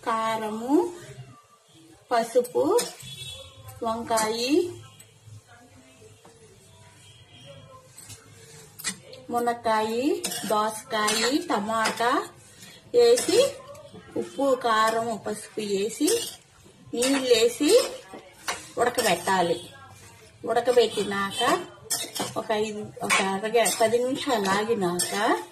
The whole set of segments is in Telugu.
కారము పసుపు వంకాయ మునక్కాయ దోసకాయ టమాటా వేసి ఉప్పు కారం పసుపు వేసి నీళ్ళు వేసి ఉడకబెట్టాలి ఉడకబెట్టినాక ఒక ఐదు ఒక అరగ పది నిమిషాలు ఆగినాక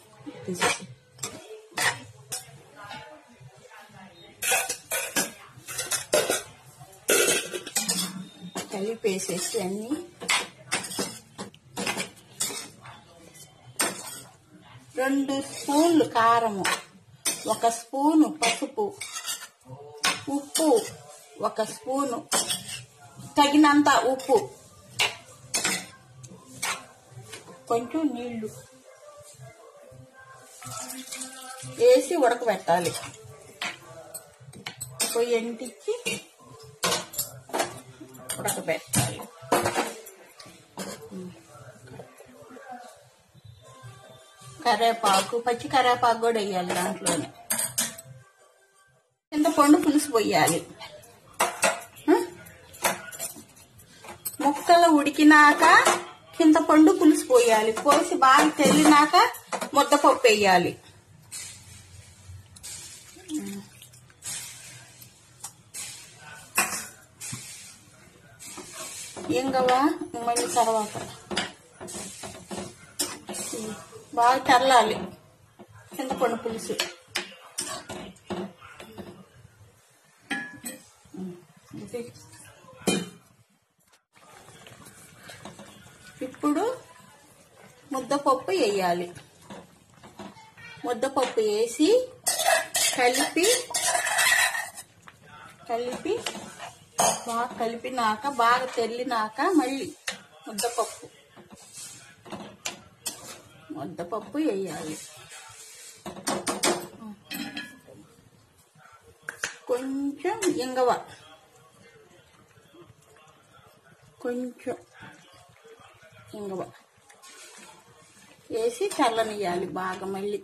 కలిపేసేసి అన్ని రెండు స్పూన్లు కారము ఒక స్పూను పసుపు ఉప్పు ఒక స్పూను తగినంత ఉప్పు కొంచెం నీళ్లు వేసి ఉడకబెట్టాలి పొయ్యి ఎంటిచ్చి ఉడకబెట్టాలి కరేపాకు పచ్చి కరేపాకు కూడా వేయాలి దాంట్లోనే కింద పండు పులుసు పోయాలి ఆ? ముక్కలు ఉడికినాక కింద పండు పులుసు పోయాలి పోసి బాగా తెల్లినాక ముద్దపప్పు వేయాలి ఇంగవా మళ్ళీ తర్వాత బాగా చల్లాలి చింతపండు పులుసు ఇది. ఇప్పుడు ముద్దపప్పు వేయాలి ముద్దపప్పు వేసి కలిపి కలిపి బాగా కలిపినాక బాగా తెల్లినాక మళ్ళీ ముద్దపప్పు ముద్దపప్పు వేయాలి కొంచెం ఇంగవ కొంచెం ఇంగవ వేసి చల్లనియాలి బాగా మళ్ళీ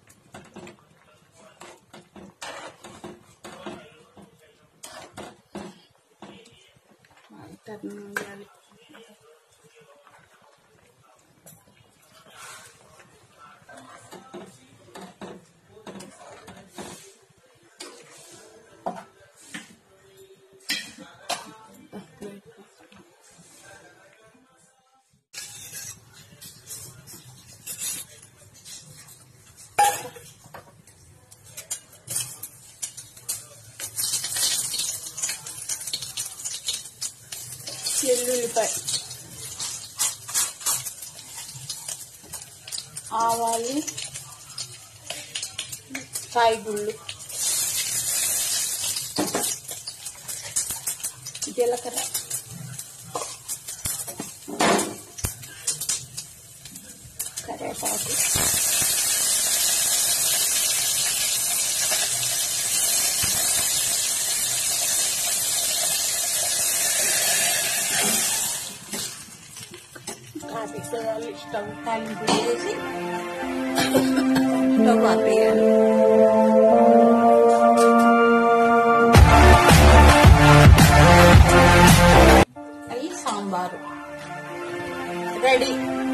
బాగా చల్లనియాలి ఎల్లుల్లిపాయ ఆవాలు కాయగుళ్ళు జీలకర్ర కరేపాకు కాఫీ చేయాలి స్టవ్ తాలింపు వేసి స్టవ్ ఆపేయాలి అవి సాంబారు రెడీ